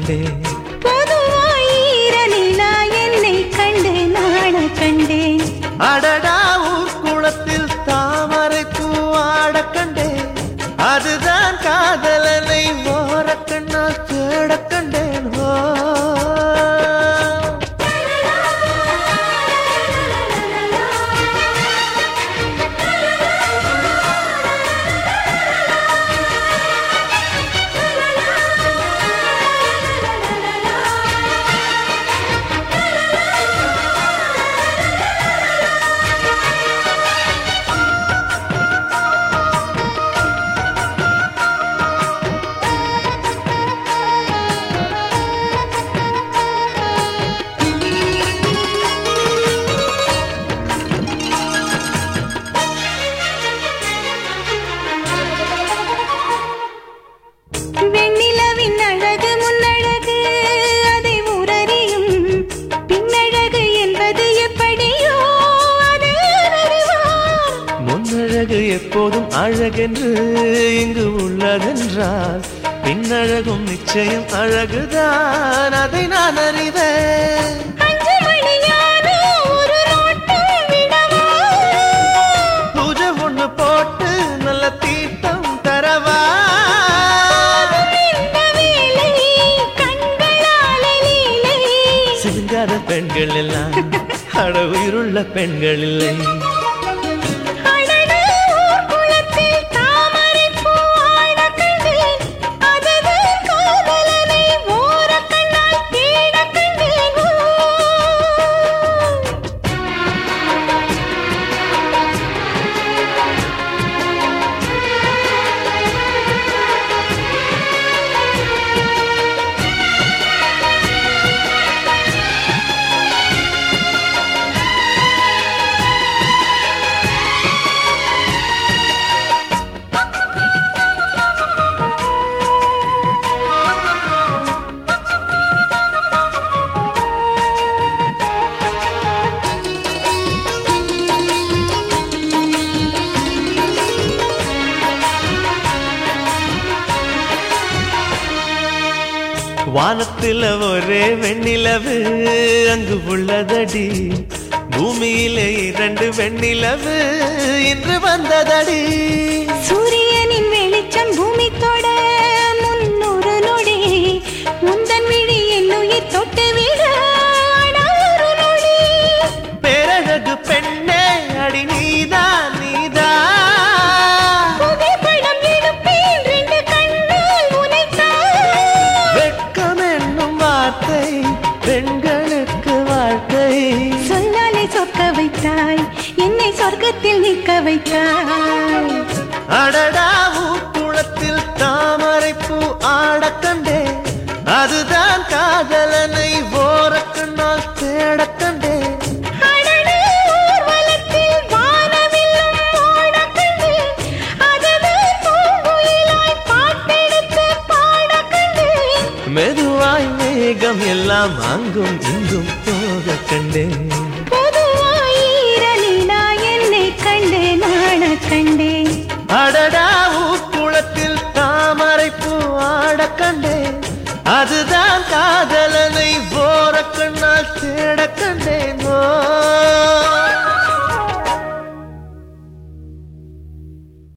கண்டேன் பொதுவாயிர நிலா என்னை கண்டு நாண கண்டேன் அடடா ஊர் குளத்தில் தாமரை பூவாட கண்டேன் அதுதான் காதலனை ஓர கண்ணால் தேட கண்டேன் ஓ வெண்ணிலவின் அழகு முன்னழகு அதை உரறியும் பின்னழகு என்பது எப்படியோ அது அறிவார் முன்னழகு எப்போதும் அழகென்று இங்கு உள்ளதென்றால் பின்னழகும் நிச்சயம் அழகுதான் அதை நான் அறிவேன் அஞ்சு மணியான ஒரு நோட்டம் விடவா பூஜை ஒண்ணு போட்டு நல்ல தீர்த்தம் தரவா இந்த வேலை கண்களாலே லீலை சிங்கார பெண்கள் எல்லாம் அட உயிருள்ள பெண்கள் இல்லை அடடா, ஊர் குளத்தில் தாமரைப் பூ ஆடக் கண்டேன். அதுதான் காதலனை ஓரக் கண்ணால் தேடக் கண்டேன். ஓ. வானத்துல ஒரே வெண்ணிலவு அங்கு உள்ளதடி பூமியிலே இரண்டு வெண்ணிலவு இன்று வந்ததடி சூரியனின் வெளிச்சம் பூமி தொட முன்னூறு நொடி முந்தன் விழி என் உயிர் தொட்டு விட அடாறு நொடி பேரழகு பெண்ணே அடி நீதான் நீதான் புகைப்படம் எடுப்பேன் ரெண்டு கண்ணால் உனைத்தான் வெட்கம் என்னும் வார்த்தை பெண்களுக்கு வாழ்க்கை சொன்னாலே சொக்க வைத்தாய் என்னை சொர்க்கத்தில் நிற்க வைத்தாய் அடடா குளத்தில் தாமரை பூ ஆடக் கண்டேன் அதுதான் காதலனை ஓரக்கண்ணால் தேடக் கண்டேன் அடடே, ஊர்வலத்தில் வானவில்லும் ஓடக் கண்டேன். அதுதான் பூங்குயிலாய் பாட்டெடுத்து பாடக் கண்டேன். மெதுவாய் மேகம் எல்லாம் அங்கும் இங்கும் போக கண்டேன் பொதுவாயிர நிலா என்னை கண்டு நாணக் கண்டேன் அடடா